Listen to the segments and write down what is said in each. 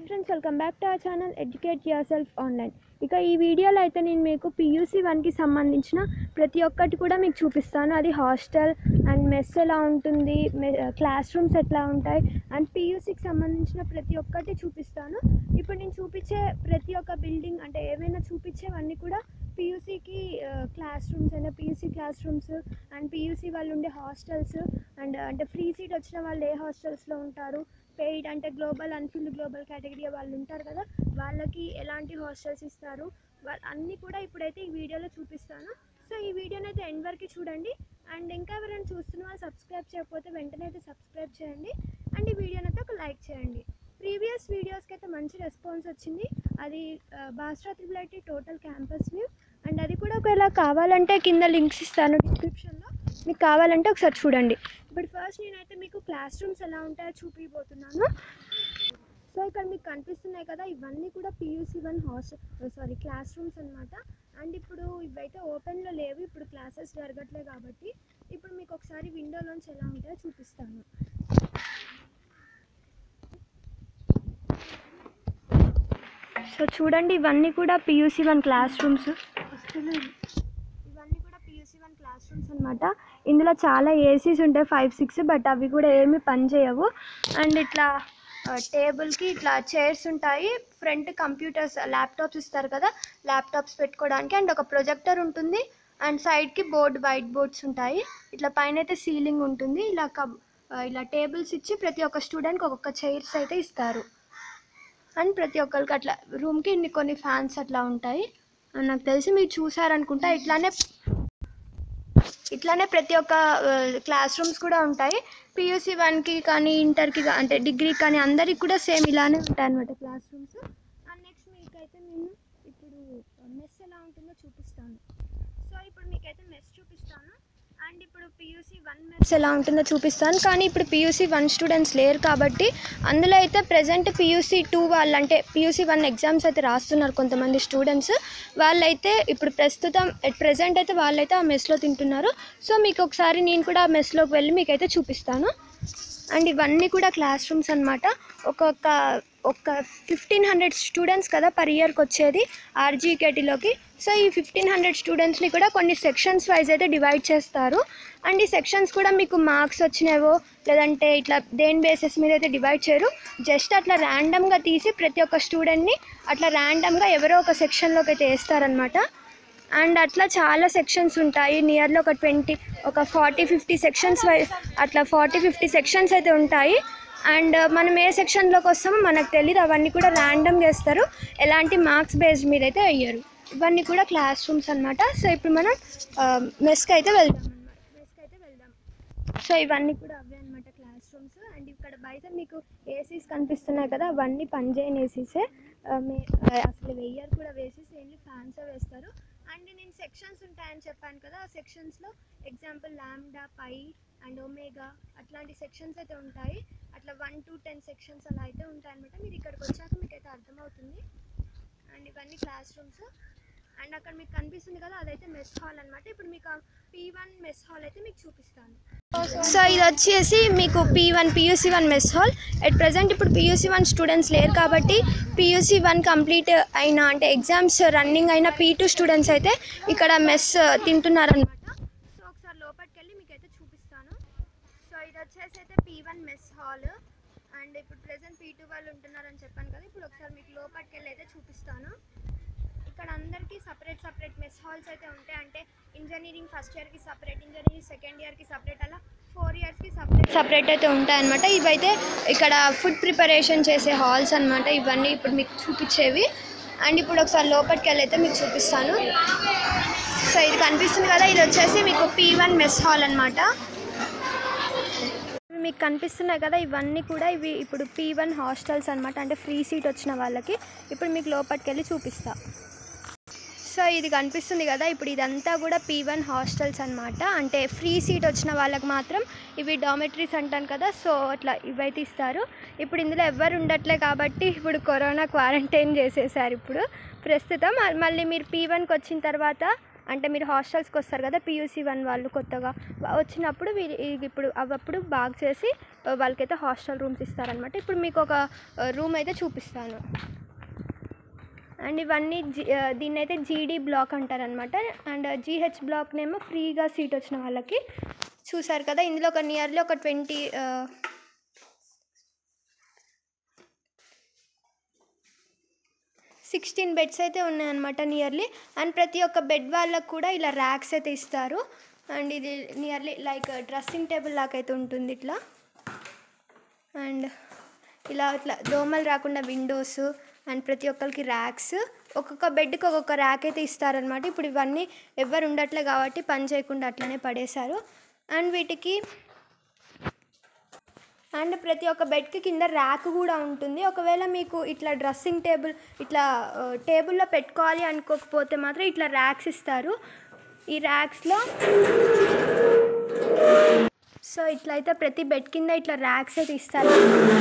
friends welcome back to our channel educate yourself online ఇక ఈ వీడియోలో అయితే నేను మీకు పియూసీ వన్కి సంబంధించిన ప్రతి ఒక్కటి కూడా మీకు చూపిస్తాను అది హాస్టల్ అండ్ మెస్ ఎలా ఉంటుంది క్లాస్ రూమ్స్ ఎట్లా ఉంటాయి అండ్ పియూసీకి సంబంధించిన ప్రతి ఒక్కటి చూపిస్తాను ఇప్పుడు నేను చూపించే ప్రతి ఒక్క బిల్డింగ్ అంటే ఏమైనా చూపించేవన్నీ కూడా పియూసీకి క్లాస్ రూమ్స్ అయినా PUC class rooms and PUC వాళ్ళు ఉండే హాస్టల్స్ అండ్ అంటే ఫ్రీ సీట్ వచ్చిన వాళ్ళు ఏ హాస్టల్స్లో ఉంటారు పెయిడ్ అంటే గ్లోబల్ అన్ఫిల్డ్ గ్లోబల్ కేటగిరీ వాళ్ళు ఉంటారు కదా వాళ్ళకి ఎలాంటి హాస్టల్స్ ఇస్తారు వాళ్ళ అన్నీ కూడా ఇప్పుడైతే ఈ వీడియోలో చూపిస్తాను సో ఈ వీడియోని అయితే ఎండ్ వరకు చూడండి అండ్ ఇంకా ఎవరైనా చూస్తున్న వాళ్ళు సబ్స్క్రైబ్ చేయకపోతే వెంటనే అయితే సబ్స్క్రైబ్ చేయండి అండ్ ఈ వీడియోని అయితే ఒక లైక్ చేయండి ప్రీవియస్ వీడియోస్కి అయితే మంచి రెస్పాన్స్ వచ్చింది అది బాస్ట్రా triple IT total campus view and అది కూడా ఒకవేళ కావాలంటే కింద లింక్స్ ఇస్తాను డిస్క్రిప్షన్లో మీకు కావాలంటే ఒకసారి చూడండి ఇప్పుడు ఫస్ట్ నేనైతే మీకు క్లాస్ రూమ్స్ ఎలా ఉంటాయో చూపిపోతున్నాను సో ఇక్కడ మీకు కనిపిస్తున్నాయి కదా ఇవన్నీ కూడా PUC one hostel sorry class rooms అనమాట అండ్ ఇప్పుడు ఇవైతే ఓపెన్లో లేవు ఇప్పుడు క్లాసెస్ జరగట్లే కాబట్టి ఇప్పుడు మీకు ఒకసారి విండోలోంచి ఎలా ఉంటాయో చూపిస్తాను సో చూడండి ఇవన్నీ కూడా పియూసీ వన్ క్లాస్ రూమ్స్ ఇవన్నీ కూడా పియూసీ వన్ క్లాస్ రూమ్స్ అనమాట ఇందులో చాలా ఏసీస్ ఉంటాయి ఫైవ్ సిక్స్ బట్ అవి కూడా ఏమీ పని చేయవు అండ్ ఇట్లా టేబుల్కి ఇట్లా చైర్స్ ఉంటాయి ఫ్రంట్ కంప్యూటర్స్ ల్యాప్టాప్స్ ఇస్తారు కదా ల్యాప్టాప్స్ పెట్టుకోవడానికి అండ్ ఒక ప్రొజెక్టర్ ఉంటుంది అండ్ సైడ్కి బోర్డ్ వైట్ బోర్డ్స్ ఉంటాయి ఇట్లా పైన అయితే సీలింగ్ ఉంటుంది ఇలా కబ్ ఇలా టేబుల్స్ ఇచ్చి ప్రతి ఒక్క స్టూడెంట్కి ఒక్కొక్క చైర్స్ అయితే ఇస్తారు అండ్ ప్రతి ఒక్కరికి అట్లా రూమ్కి ఇన్ని కొన్ని ఫ్యాన్స్ అట్లా ఉంటాయి అండ్ నాకు తెలిసి మీరు చూసారనుకుంటా ఇట్లానే ఇట్లానే ప్రతి ఒక్క క్లాస్ రూమ్స్ కూడా ఉంటాయి పియూసీ వన్కి కానీ ఇంటర్కి అంటే డిగ్రీకి కానీ అందరికి కూడా సేమ్ ఇలానే ఉంటాయి అనమాట క్లాస్ రూమ్స్ అండ్ నెక్స్ట్ మీకైతే నేను ఇప్పుడు మెస్ ఎలా ఉంటుందో చూపిస్తాను సో ఇప్పుడు మీకైతే మెస్ చూపిస్తాను అండ్ ఇప్పుడు పియూసీ వన్ మెస్ ఎలా ఉంటుందో చూపిస్తాను కానీ ఇప్పుడు పియూసీ వన్ స్టూడెంట్స్ లేరు కాబట్టి అందులో అయితే ప్రజెంట్ పియూసీ టూ వాళ్ళు అంటే పియూసీ వన్ ఎగ్జామ్స్ అయితే రాస్తున్నారు కొంతమంది స్టూడెంట్స్ వాళ్ళైతే ఇప్పుడు ప్రస్తుతం ఎట్ ప్రజెంట్ అయితే వాళ్ళైతే ఆ మెస్లో తింటున్నారు సో మీకు ఒకసారి నేను కూడా ఆ మెస్లోకి వెళ్ళి మీకైతే చూపిస్తాను అండ్ ఇవన్నీ కూడా క్లాస్ రూమ్స్ అనమాట ఒక్కొక్క ఒక ఫిఫ్టీన్ హండ్రెడ్ స్టూడెంట్స్ కదా పర్ ఇయర్కి వచ్చేది ఆర్జీకేటీలోకి సో ఈ ఫిఫ్టీన్ హండ్రెడ్ స్టూడెంట్స్ని కూడా కొన్ని సెక్షన్స్ వైజ్ అయితే డివైడ్ చేస్తారు అండ్ ఈ సెక్షన్స్ కూడా మీకు మార్క్స్ వచ్చినావో లేదంటే ఇట్లా దేని బేసిస్ మీద అయితే డివైడ్ చేయరు జస్ట్ అట్లా ర్యాండమ్గా తీసి ప్రతి ఒక్క స్టూడెంట్ని అట్లా ర్యాండమ్గా ఎవరో ఒక సెక్షన్లోకి అయితే వేస్తారనమాట అండ్ అట్లా చాలా సెక్షన్స్ ఉంటాయి నియర్లో ఒక ట్వంటీ ఒక ఫార్టీ ఫిఫ్టీ సెక్షన్స్ వై అట్లా ఫార్టీ ఫిఫ్టీ సెక్షన్స్ అయితే ఉంటాయి అండ్ మనం ఏ సెక్షన్లోకి వస్తామో మనకు తెలియదు అవన్నీ కూడా ర్యాండమ్ చేస్తారు ఎలాంటి మార్క్స్ బేస్డ్ మీద అయితే అయ్యారు ఇవన్నీ కూడా క్లాస్ రూమ్స్ అనమాట సో ఇప్పుడు మనం మెస్కి అయితే వెళ్దాం అనమాట మెస్కి అయితే వెళ్దాం సో ఇవన్నీ కూడా అవే అనమాట క్లాస్ రూమ్స్ అండ్ ఇక్కడ బయట మీకు ఏసీస్ కనిపిస్తున్నాయి కదా అవన్నీ పనిచేయని ఏసీసే అసలు వెయ్యర్ కూడా వేసి ఓన్లీ ఫ్యాన్సే వేస్తారు అండ్ నేను సెక్షన్స్ ఉంటాయని చెప్పాను కదా ఆ సెక్షన్స్లో example lambda pi and omega అట్లాంటి సెక్షన్స్ అయితే ఉంటాయి అట్లా వన్ టు టెన్ సెక్షన్స్ అలా అయితే ఉంటాయి అనమాట మీరు ఇక్కడికి వచ్చాక మీకు అయితే అర్థమవుతుంది అండ్ ఇవన్నీ క్లాస్ రూమ్స్ అండ్ అక్కడ మీకు కనిపిస్తుంది కదా అదైతే మెస్ హాల్ అనమాట ఇప్పుడు మీకు పీ వన్ మెస్ హాల్ అయితే మీకు చూపిస్తాను సో ఇది వచ్చేసి మీకు P one PUC one mess hall at present ఇప్పుడు పియూసీ వన్ స్టూడెంట్స్ లేరు కాబట్టి పియూసీ వన్ కంప్లీట్ అయిన అంటే ఎగ్జామ్స్ రన్నింగ్ అయిన పీ టూ స్టూడెంట్స్ అయితే ఇక్కడ మెస్ తింటున్నారనమాట సో ఒకసారి లోపలికి వెళ్ళి మీకు అయితే చూపిస్తాను సో ఇది వచ్చేసి అయితే P one mess hall and ఇప్పుడు ప్రజెంట్ పీ టూ వాళ్ళు ఉంటున్నారని చెప్పాను కదా ఇప్పుడు ఒకసారి మీకు లోపలికి వెళ్ళి అయితే చూపిస్తాను ఇక్కడ అందరికీ సపరేట్ సపరేట్ మెస్ హాల్స్ అయితే ఉంటాయి అంటే ఇంజనీరింగ్ ఫస్ట్ ఇయర్కి సపరేట్ ఇంజనీరింగ్ సెకండ్ ఇయర్కి సపరేట్ అలా ఫోర్ ఇయర్స్కి సపరేట్ సపరేట్ అయితే ఉంటాయి అనమాట ఇవైతే ఇక్కడ ఫుడ్ ప్రిపరేషన్ చేసే హాల్స్ అనమాట ఇవన్నీ ఇప్పుడు మీకు చూపించేవి అండ్ ఇప్పుడు ఒకసారి లోపలికి వెళ్ళి అయితే మీకు చూపిస్తాను సో ఇది కనిపిస్తుంది కదా ఇది వచ్చేసి మీకు పీ వన్ మెస్ హాల్ అనమాట మీకు కనిపిస్తున్నాయి కదా ఇవన్నీ కూడా ఇవి ఇప్పుడు పీ వన్ హాస్టల్స్ అనమాట అంటే ఫ్రీ సీట్ వచ్చిన వాళ్ళకి ఇప్పుడు మీకు లోపలికి వెళ్ళి చూపిస్తా సో ఇది కనిపిస్తుంది కదా ఇప్పుడు ఇదంతా కూడా పీ వన్ హాస్టల్స్ అనమాట అంటే ఫ్రీ సీట్ వచ్చిన వాళ్ళకి మాత్రం ఇవి డామెటరీస్ అంటాను కదా సో అట్లా ఇవైతే ఇస్తారు ఇప్పుడు ఇందులో ఎవ్వరు ఉండట్లే కాబట్టి ఇప్పుడు కరోనా క్వారంటైన్ చేసేసారు ఇప్పుడు ప్రస్తుతం మళ్ళీ మీరు పీ వన్కి వచ్చిన తర్వాత అంటే మీరు హాస్టల్స్కి వస్తారు కదా పీయూసీ వన్ వాళ్ళు కొత్తగా వా- వచ్చినప్పుడు వీరి ఈ- ఇప్పుడు అవప్పుడు బాగా చేసి ఆ, వాళ్ళకైతే హాస్టల్ రూమ్స్ ఇస్తారనమాట ఇప్పుడు మీకు ఒక రూమ్ అయితే చూపిస్తాను అండ్ ఇవన్నీ జీ ఆ, దీన్ని అయితే జీడీ బ్లాక్ అంటారనమాట అండ్ జీహెచ్ బ్లాక్నేమో ఫ్రీగా సీట్ వచ్చిన వాళ్ళకి చూసారు కదా ఇందులో ఒక నియర్లీ ఒక ట్వంటీ సిక్స్టీన్ బెడ్స్ అయితే ఉన్నాయన్నమాట నియర్లీ అండ్ ప్రతి ఒక్క బెడ్ వాళ్ళకు కూడా ఇలా ర్యాక్స్ అయితే ఇస్తారు అండ్ ఇది నియర్లీ లైక్ డ్రెస్సింగ్ టేబుల్ లాగా అయితే ఉంటుంది ఇట్లా అండ్ ఇలా ఇట్లా దోమలు రాకుండా విండోస్ అండ్ ప్రతి ఒక్కరికి ర్యాక్స్ ఒక్కొక్క బెడ్కి ఒక్కొక్క ర్యాక్ అయితే ఇస్తారనమాట ఇప్పుడు ఇవన్నీ ఎవరు ఉండట్లే కాబట్టి పని చేయకుండా అట్లనే పడేశారు అండ్ వీటికి అండ్ ప్రతి ఒక్క బెడ్కి కింద ర్యాక్ కూడా ఉంటుంది ఒకవేళ మీకు ఇట్లా డ్రెస్సింగ్ టేబుల్ ఇట్లా ఆ, టేబుల్లో పెట్టుకోవాలి అనుకోకపోతే మాత్రం ఇట్లా ర్యాక్స్ ఇస్తారు ఈ ర్యాక్స్లో సో ఇట్లా అయితే ప్రతి బెడ్ కింద ఇట్లా ర్యాక్స్ అయితే ఇస్తారు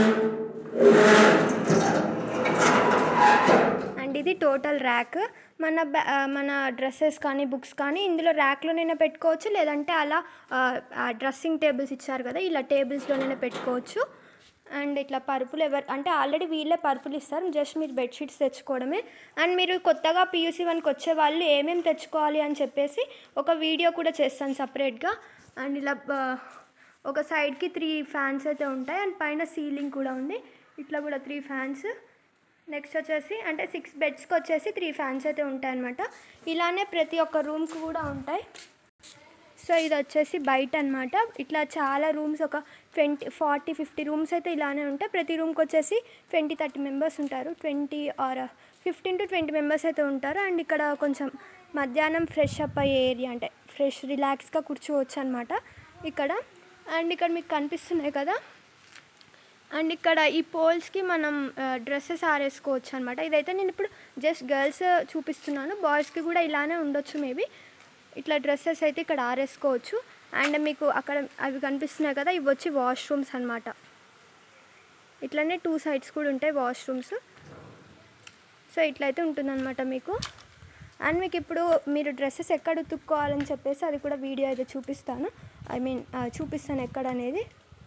అండ్ ఇది టోటల్ ర్యాక్ మన బ్యా ఆ, మన డ్రెస్సెస్ కానీ బుక్స్ కానీ ఇందులో ర్యాక్లోనైనా పెట్టుకోవచ్చు లేదంటే అలా డ్రెస్సింగ్ టేబుల్స్ ఇచ్చారు కదా ఇలా టేబుల్స్లోనైనా పెట్టుకోవచ్చు అండ్ ఇట్లా పరుపులు ఎవరు అంటే ఆల్రెడీ వీళ్ళే పరుపులు ఇస్తారు జస్ట్ మీరు బెడ్షీట్స్ తెచ్చుకోవడమే అండ్ మీరు కొత్తగా పీయూసీ వన్కి వచ్చే వాళ్ళు ఏమేమి తెచ్చుకోవాలి అని చెప్పేసి ఒక వీడియో కూడా చేస్తాను సపరేట్గా అండ్ ఇలా ఆ, ఒక సైడ్కి త్రీ ఫ్యాన్స్ అయితే ఉంటాయి అండ్ పైన సీలింగ్ కూడా ఉంది ఇట్లా కూడా త్రీ ఫ్యాన్స్ నెక్స్ట్ వచ్చేసి అంటే సిక్స్ బెడ్స్కి వచ్చేసి త్రీ ఫ్యాన్స్ అయితే ఉంటాయన్నమాట ఇలానే ప్రతి ఒక్క రూమ్కి కూడా ఉంటాయి సో ఇది వచ్చేసి బయట అనమాట ఇట్లా చాలా రూమ్స్ ఒక ట్వంటీ ఫార్టీ ఫిఫ్టీ రూమ్స్ అయితే ఇలానే ఉంటాయి ప్రతి రూమ్కి వచ్చేసి ట్వంటీ థర్టీ మెంబర్స్ ఉంటారు twenty or fifteen to twenty members అయితే ఉంటారు అండ్ ఇక్కడ కొంచెం మధ్యాహ్నం ఫ్రెష్ అప్ అయ్యే ఏరియా అంటే ఫ్రెష్ రిలాక్స్గా కూర్చోవచ్చు అనమాట ఇక్కడ అండ్ ఇక్కడ మీకు కనిపిస్తున్నాయి కదా అండ్ ఇక్కడ ఈ పోల్స్కి మనం డ్రెస్సెస్ ఆరేసుకోవచ్చు అనమాట ఇదైతే నేను ఇప్పుడు జస్ట్ గర్ల్స్ చూపిస్తున్నాను బాయ్స్కి కూడా ఇలానే ఉండొచ్చు మేబీ ఇట్లా డ్రెస్సెస్ అయితే ఇక్కడ ఆరేసుకోవచ్చు అండ్ మీకు అక్కడ అవి కనిపిస్తున్నాయి కదా ఇవి వచ్చి వాష్రూమ్స్ అనమాట ఇట్లానే టూ సైడ్స్ కూడా ఉంటాయి వాష్రూమ్స్ సో ఇట్లయితే ఉంటుందన్నమాట మీకు అండ్ మీకు ఇప్పుడు మీరు డ్రెస్సెస్ ఎక్కడ ఉతుక్కోవాలని చెప్పేసి అది కూడా వీడియో అయితే చూపిస్తాను ఐ మీన్ చూపిస్తాను ఎక్కడ అనేది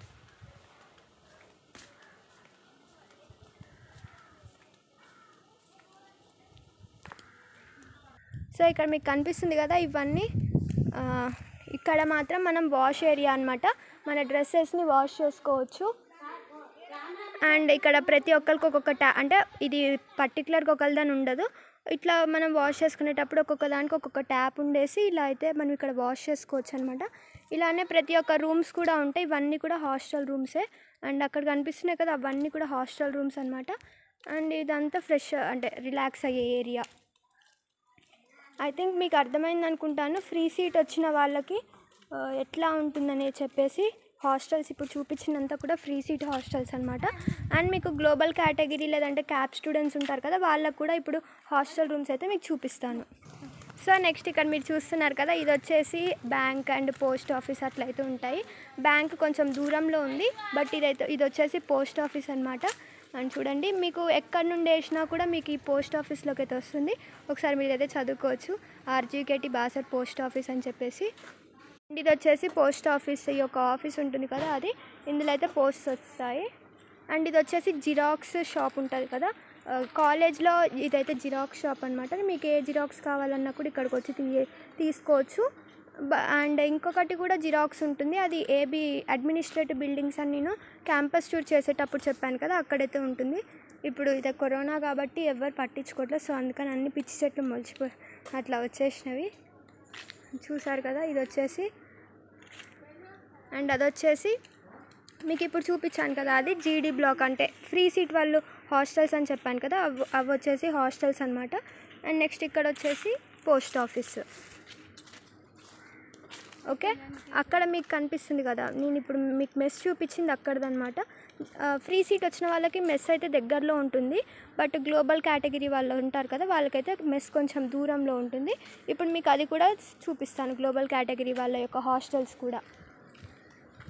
సో ఇక్కడ మీకు కనిపిస్తుంది కదా ఇవన్నీ ఆ, ఇక్కడ మాత్రం మనం వాష్ ఏరియా అనమాట మన డ్రెస్సెస్ని వాష్ చేసుకోవచ్చు అండ్ ఇక్కడ ప్రతి ఒక్కరికి ఒక్కొక్క ట్యా అంటే ఇది పర్టికులర్గా ఒకరిదని ఉండదు ఇట్లా మనం వాష్ చేసుకునేటప్పుడు ఒక్కొక్క దానికి ఒక్కొక్క ట్యాప్ ఉండేసి ఇలా అయితే మనం ఇక్కడ వాష్ చేసుకోవచ్చు అనమాట ఇలానే ప్రతి ఒక్క రూమ్స్ కూడా ఉంటాయి ఇవన్నీ కూడా హాస్టల్ రూమ్సే అండ్ అక్కడ కనిపిస్తున్నాయి కదా అవన్నీ కూడా హాస్టల్ రూమ్స్ అనమాట అండ్ ఇదంతా ఫ్రెష్ అంటే రిలాక్స్ అయ్యే ఏరియా ఐ థింక్ మీకు అర్థమైంది అనుకుంటాను ఫ్రీ సీట్ వచ్చిన వాళ్ళకి ఆ, ఎట్లా ఉంటుందని చెప్పేసి హాస్టల్స్ ఇప్పుడు చూపించినంత కూడా ఫ్రీ సీట్ హాస్టల్స్ అనమాట అండ్ మీకు గ్లోబల్ కేటగిరీ లేదంటే క్యాప్ స్టూడెంట్స్ ఉంటారు కదా వాళ్ళకు కూడా ఇప్పుడు హాస్టల్ రూమ్స్ అయితే మీకు చూపిస్తాను సో నెక్స్ట్ ఇక్కడ మీరు చూస్తున్నారు కదా ఇది వచ్చేసి బ్యాంక్ అండ్ పోస్ట్ ఆఫీస్ అట్లయితే ఉంటాయి బ్యాంక్ కొంచెం దూరంలో ఉంది బట్ ఇదైతే ఇది వచ్చేసి పోస్ట్ ఆఫీస్ అనమాట అండ్ చూడండి మీకు ఎక్కడి నుండి వేసినా కూడా మీకు ఈ పోస్ట్ ఆఫీస్లోకి అయితే వస్తుంది ఒకసారి మీరు అయితే చదువుకోవచ్చు ఆర్జీకేటి బాసర్ పోస్ట్ ఆఫీస్ అని చెప్పేసి అండ్ ఇది వచ్చేసి పోస్ట్ ఆఫీస్ ఈ యొక్క ఆఫీస్ ఉంటుంది కదా అది ఇందులో అయితే పోస్ట్ వస్తాయి అండ్ ఇది వచ్చేసి జిరాక్స్ షాప్ ఉంటుంది కదా ఆ, కాలేజ్లో ఇదైతే జిరాక్స్ షాప్ అనమాట మీకు ఏ జిరాక్స్ కావాలన్నా కూడా ఇక్కడికి వచ్చి తీ తీసుకోవచ్చు బ- అండ్ ఇంకొకటి కూడా జిరాక్స్ ఉంటుంది అది ఏబీ అడ్మినిస్ట్రేటివ్ బిల్డింగ్స్ అని నేను క్యాంపస్ టూర్ చేసేటప్పుడు చెప్పాను కదా అక్కడైతే ఉంటుంది ఇప్పుడు ఇది కరోనా కాబట్టి ఎవరు పట్టించుకోవట్లేదు సో అందుకని అన్ని పిచ్చి చెట్లు మొలిచిపో అట్లా వచ్చేసినవి చూసారు కదా ఇది వచ్చేసి అండ్ అది వచ్చేసి మీకు ఇప్పుడు చూపించాను కదా అది జీడీ బ్లాక్ అంటే ఫ్రీ సీట్ వాళ్ళు హాస్టల్స్ అని చెప్పాను కదా అవి అవి వచ్చేసి హాస్టల్స్ అనమాట అండ్ నెక్స్ట్ ఇక్కడ వచ్చేసి పోస్ట్ ఆఫీస్ ఓకే అక్కడ మీకు కనిపిస్తుంది కదా నేను ఇప్పుడు మీకు మెస్ చూపించింది అక్కడదనమాట ఫ్రీ సీట్ వచ్చిన వాళ్ళకి మెస్ అయితే దగ్గరలో ఉంటుంది బట్ గ్లోబల్ కేటగిరీ వాళ్ళు ఉంటారు కదా వాళ్ళకైతే మెస్ కొంచెం దూరంలో ఉంటుంది ఇప్పుడు మీకు అది కూడా చూపిస్తాను గ్లోబల్ కేటగిరీ వాళ్ళ యొక్క హాస్టల్స్ కూడా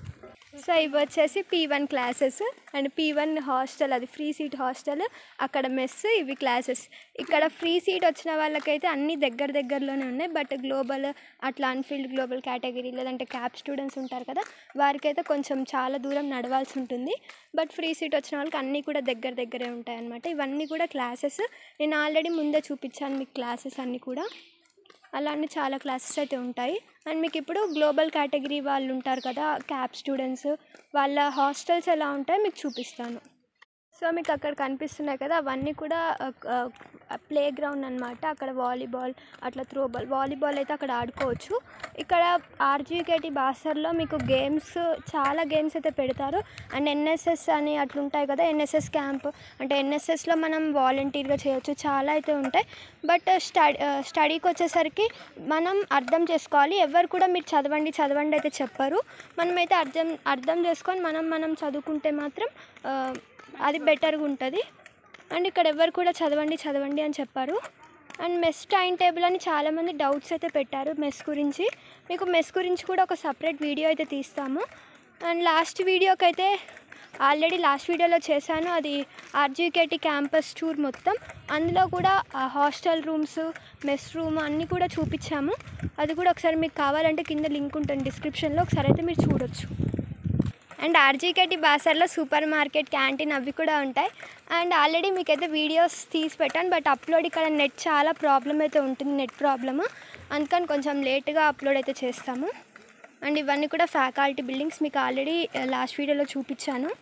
సో ఇవి వచ్చేసి P one classes and P one hostel అది ఫ్రీ సీట్ హాస్టల్ అక్కడ మెస్ ఇవి క్లాసెస్ ఇక్కడ ఫ్రీ సీట్ వచ్చిన వాళ్ళకైతే అన్ని దగ్గర దగ్గరలోనే ఉన్నాయి బట్ గ్లోబల్ అట్లా అన్ఫీల్డ్ గ్లోబల్ కేటగిరీ లేదంటే క్యాప్ స్టూడెంట్స్ ఉంటారు కదా వారికైతే కొంచెం చాలా దూరం నడవాల్సి ఉంటుంది బట్ ఫ్రీ సీట్ వచ్చిన వాళ్ళకి అన్నీ కూడా దగ్గర దగ్గరే ఉంటాయి అన్నమాట ఇవన్నీ కూడా క్లాసెస్ నేను ఆల్రెడీ ముందే చూపించాను మీకు క్లాసెస్ అన్నీ కూడా అలానే చాలా క్లాసెస్ అయితే ఉంటాయి అండ్ మీకు ఇప్పుడు గ్లోబల్ కేటగిరీ వాళ్ళు ఉంటారు కదా క్యాప్ స్టూడెంట్స్ వాళ్ళ హాస్టల్స్ ఎలా ఉంటాయో మీకు చూపిస్తాను సో మీకు అక్కడ కనిపిస్తున్నాయి కదా అవన్నీ కూడా ప్లే గ్రౌండ్ అనమాట అక్కడ వాలీబాల్ అట్లా త్రోబాల్ వాలీబాల్ అయితే అక్కడ ఆడుకోవచ్చు ఇక్కడ ఆర్జీకేటి బాసర్లో మీకు గేమ్స్ చాలా గేమ్స్ అయితే పెడతారు అండ్ ఎన్ఎస్ఎస్ అని అట్లా ఉంటాయి కదా ఎన్ఎస్ఎస్ క్యాంప్ అంటే ఎన్ఎస్ఎస్లో మనం వాలంటీర్గా చేయొచ్చు చాలా అయితే ఉంటాయి బట్ స్టడీ స్టడీకి వచ్చేసరికి మనం అర్థం చేసుకోవాలి ఎవరు కూడా మీరు చదవండి చదవండి అయితే చెప్పరు మనమైతే అర్థం అర్థం చేసుకొని మనం మనం చదువుకుంటే మాత్రం ఆ, అది బెటర్గా ఉంటుంది అండ్ ఇక్కడ ఎవరు కూడా చదవండి చదవండి అని చెప్పారు అండ్ మెస్ టైం టేబుల్ అని చాలామంది డౌట్స్ అయితే పెట్టారు మెస్ గురించి మీకు మెస్ గురించి కూడా ఒక సపరేట్ వీడియో అయితే తీస్తాము అండ్ లాస్ట్ వీడియోకి అయితే ఆల్రెడీ లాస్ట్ వీడియోలో చేశాను అది ఆర్జీకేటి క్యాంపస్ టూర్ మొత్తం అందులో కూడా హాస్టల్ రూమ్స్ మెస్ రూమ్ అన్నీ కూడా చూపించాము అది కూడా ఒకసారి మీకు కావాలంటే కింద లింక్ ఉంటుంది డిస్క్రిప్షన్లో ఒకసారి అయితే మీరు చూడొచ్చు అండ్ ఆర్జీకేటి బాసర్లో సూపర్ మార్కెట్ క్యాంటీన్ అవి కూడా ఉంటాయి అండ్ ఆల్రెడీ మీకైతే వీడియోస్ తీసి పెట్టాను బట్ అప్లోడ్ ఇక్కడ నెట్ చాలా ప్రాబ్లం అయితే ఉంటుంది నెట్ ప్రాబ్లమ్ అందుకని కొంచెం లేట్గా అప్లోడ్ అయితే చేస్తాము అండ్ ఇవన్నీ కూడా ఫ్యాకల్టీ బిల్డింగ్స్ మీకు ఆల్రెడీ లాస్ట్ వీడియోలో చూపించాను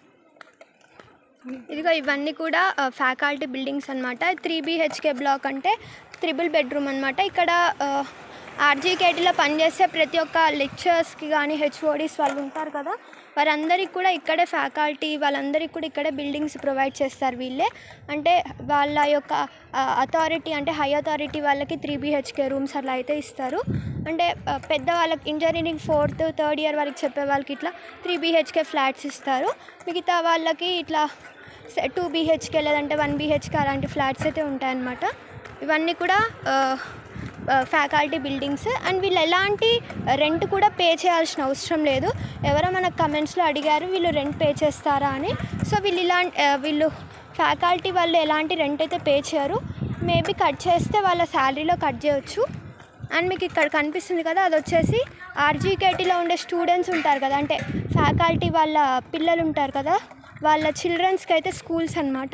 ఇదిగో ఇవన్నీ కూడా ఫ్యాకల్టీ బిల్డింగ్స్ అనమాట త్రీ బీహెచ్కే బ్లాక్ అంటే త్రిబుల్ బెడ్రూమ్ అనమాట ఇక్కడ ఆర్జీకేటీలో పనిచేసే ప్రతి ఒక్క లెక్చర్స్కి కానీ హెచ్ఓడీస్ వాళ్ళు ఉంటారు కదా వారందరికీ కూడా ఇక్కడే ఫ్యాకల్టీ వాళ్ళందరికీ కూడా ఇక్కడే బిల్డింగ్స్ ప్రొవైడ్ చేస్తారు వీళ్ళే అంటే వాళ్ళ యొక్క అథారిటీ అంటే హై అథారిటీ వాళ్ళకి త్రీ బీహెచ్కే రూమ్స్ అలా అయితే ఇస్తారు అంటే ఆ, పెద్ద వాళ్ళకి ఇంజనీరింగ్ ఫోర్త్ థర్డ్ ఇయర్ వరకు చెప్పే వాళ్ళకి ఇట్లా త్రీ బీహెచ్కే ఫ్లాట్స్ ఇస్తారు మిగతా వాళ్ళకి ఇట్లా టూ బీహెచ్కే లేదంటే వన్ బీహెచ్కే అలాంటి ఫ్లాట్స్ అయితే ఉంటాయన్నమాట ఇవన్నీ కూడా ఫ్యాకల్టీ బిల్డింగ్స్ అండ్ వీళ్ళు ఎలాంటి రెంట్ కూడా పే చేయాల్సిన అవసరం లేదు ఎవరో మనకు కమెంట్స్లో అడిగారు వీళ్ళు రెంట్ పే చేస్తారా అని సో వీళ్ళు ఇలాంటి వీళ్ళు ఫ్యాకల్టీ వాళ్ళు ఎలాంటి రెంట్ అయితే పే చేయరు మేబీ కట్ చేస్తే వాళ్ళ శాలరీలో కట్ చేయొచ్చు అండ్ మీకు ఇక్కడ కనిపిస్తుంది కదా అది వచ్చేసి ఆర్జీకేటీలో ఉండే స్టూడెంట్స్ ఉంటారు కదా అంటే ఫ్యాకల్టీ వాళ్ళ పిల్లలు ఉంటారు కదా వాళ్ళ చిల్డ్రన్స్కి అయితే స్కూల్స్ అన్నమాట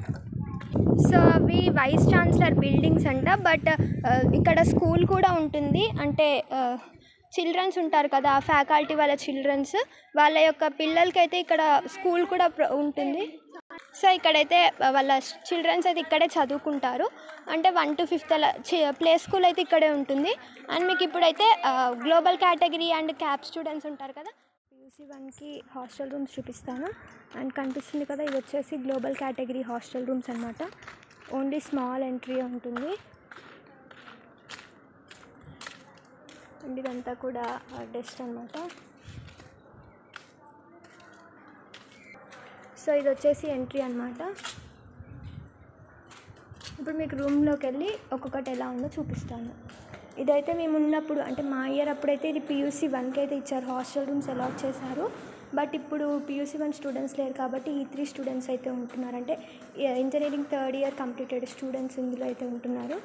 సో అవి వైస్ ఛాన్సలర్ బిల్డింగ్స్ అంట బట్ ఇక్కడ స్కూల్ కూడా ఉంటుంది అంటే చిల్డ్రన్స్ ఉంటారు కదా ఫ్యాకల్టీ వాళ్ళ చిల్డ్రన్స్ వాళ్ళ యొక్క పిల్లలకైతే ఇక్కడ స్కూల్ కూడా ప్ర- ఉంటుంది సో ఇక్కడైతే వాళ్ళ చిల్డ్రన్స్ అయితే ఇక్కడే చదువుకుంటారు అంటే వన్ టు ఫిఫ్త్ అలా ప్లే స్కూల్ అయితే ఇక్కడే ఉంటుంది అండ్ మీకు ఇప్పుడైతే global category and cap students ఉంటారు కదా యూసీ వన్కి హాస్టల్ రూమ్స్ చూపిస్తాను అండ్ కనిపిస్తుంది కదా ఇది వచ్చేసి గ్లోబల్ కేటగిరీ హాస్టల్ రూమ్స్ అనమాట ఓన్లీ స్మాల్ ఎంట్రీ ఉంటుంది అండ్ ఇదంతా కూడా డస్ట్ అనమాట సో ఇది వచ్చేసి ఎంట్రీ అనమాట ఇప్పుడు మీకు రూమ్లోకి వెళ్ళి ఒక్కొక్కటి ఎలా ఉందో చూపిస్తాను ఇదైతే మేము ఉన్నప్పుడు అంటే మా ఇయర్ అప్పుడైతే ఇది పీయూసీ వన్కి అయితే ఇచ్చారు హాస్టల్ రూమ్స్ అలాట్ చేశారు బట్ ఇప్పుడు పీయూసీ వన్ స్టూడెంట్స్ లేరు కాబట్టి ఈ త్రీ స్టూడెంట్స్ అయితే ఉంటున్నారు అంటే engineering third year completed students ఇందులో అయితే ఉంటున్నారు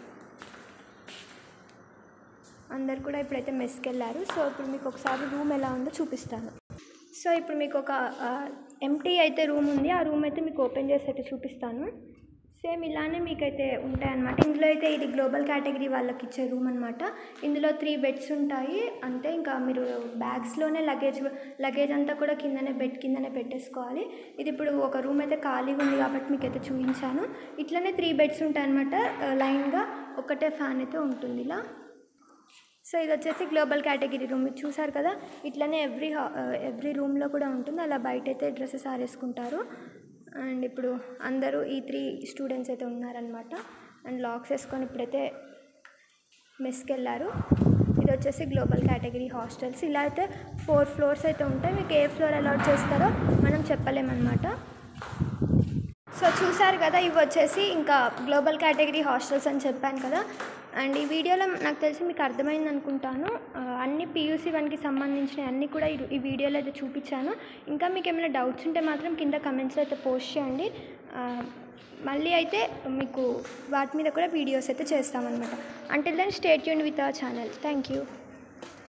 అందరు కూడా ఇప్పుడైతే మెస్కి వెళ్ళారు సో ఇప్పుడు మీకు ఒకసారి రూమ్ ఎలా ఉందో చూపిస్తాను సో ఇప్పుడు మీకు ఒక ఎంటీ అయితే రూమ్ ఉంది ఆ రూమ్ అయితే మీకు ఓపెన్ చేసి అయితే చూపిస్తాను సేమ్ ఇలానే మీకైతే ఉంటాయన్నమాట ఇందులో అయితే ఇది గ్లోబల్ కేటగిరీ వాళ్ళకి ఇచ్చే రూమ్ అనమాట ఇందులో త్రీ బెడ్స్ ఉంటాయి అంతే ఇంకా మీరు బ్యాగ్స్లోనే లగేజ్ లగేజ్ అంతా కూడా కిందనే బెడ్ కిందనే పెట్టేసుకోవాలి ఇది ఇప్పుడు ఒక రూమ్ అయితే ఖాళీగా ఉంది కాబట్టి మీకు అయితే చూపించాను ఇట్లనే త్రీ బెడ్స్ ఉంటాయన్నమాట లైన్గా ఒకటే ఫ్యాన్ అయితే ఉంటుంది ఇలా సో ఇది వచ్చేసి గ్లోబల్ కేటగిరీ రూమ్ ఇది చూసారు కదా ఇట్లనే ఎవ్రీ ఎవ్రీ రూమ్లో కూడా ఉంటుంది అలా బయట అయితే డ్రెస్సెస్ ఆరేసుకుంటారు అండ్ ఇప్పుడు అందరూ ఈ త్రీ స్టూడెంట్స్ అయితే ఉన్నారనమాట అండ్ లాక్స్ వేసుకొని ఇప్పుడైతే మెస్కి వెళ్ళారు ఇది వచ్చేసి గ్లోబల్ కేటగిరీ హాస్టల్స్ ఇలా అయితే ఫోర్ ఫ్లోర్స్ అయితే ఉంటాయి మీకు ఏ ఫ్లోర్ అలాట్ చేస్తారో మనం చెప్పలేమన్నమాట సో చూసారు కదా ఇవి వచ్చేసి ఇంకా గ్లోబల్ కేటగిరీ హాస్టల్స్ అని చెప్పాను కదా అండ్ ఈ వీడియోలో నాకు తెలిసి మీకు అర్థమైంది అనుకుంటాను ఆ, అన్ని పీయూసీ వన్కి సంబంధించిన అన్నీ కూడా ఈ ఈ వీడియోలో అయితే చూపించాను ఇంకా మీకు ఏమైనా డౌట్స్ ఉంటే మాత్రం కింద కమెంట్స్లో అయితే పోస్ట్ చేయండి ఆ, మళ్ళీ అయితే మీకు వాటి మీద కూడా వీడియోస్ అయితే చేస్తామన్నమాట అంటిల్ దెన్ స్టేట్ యూన్ with our channel thank you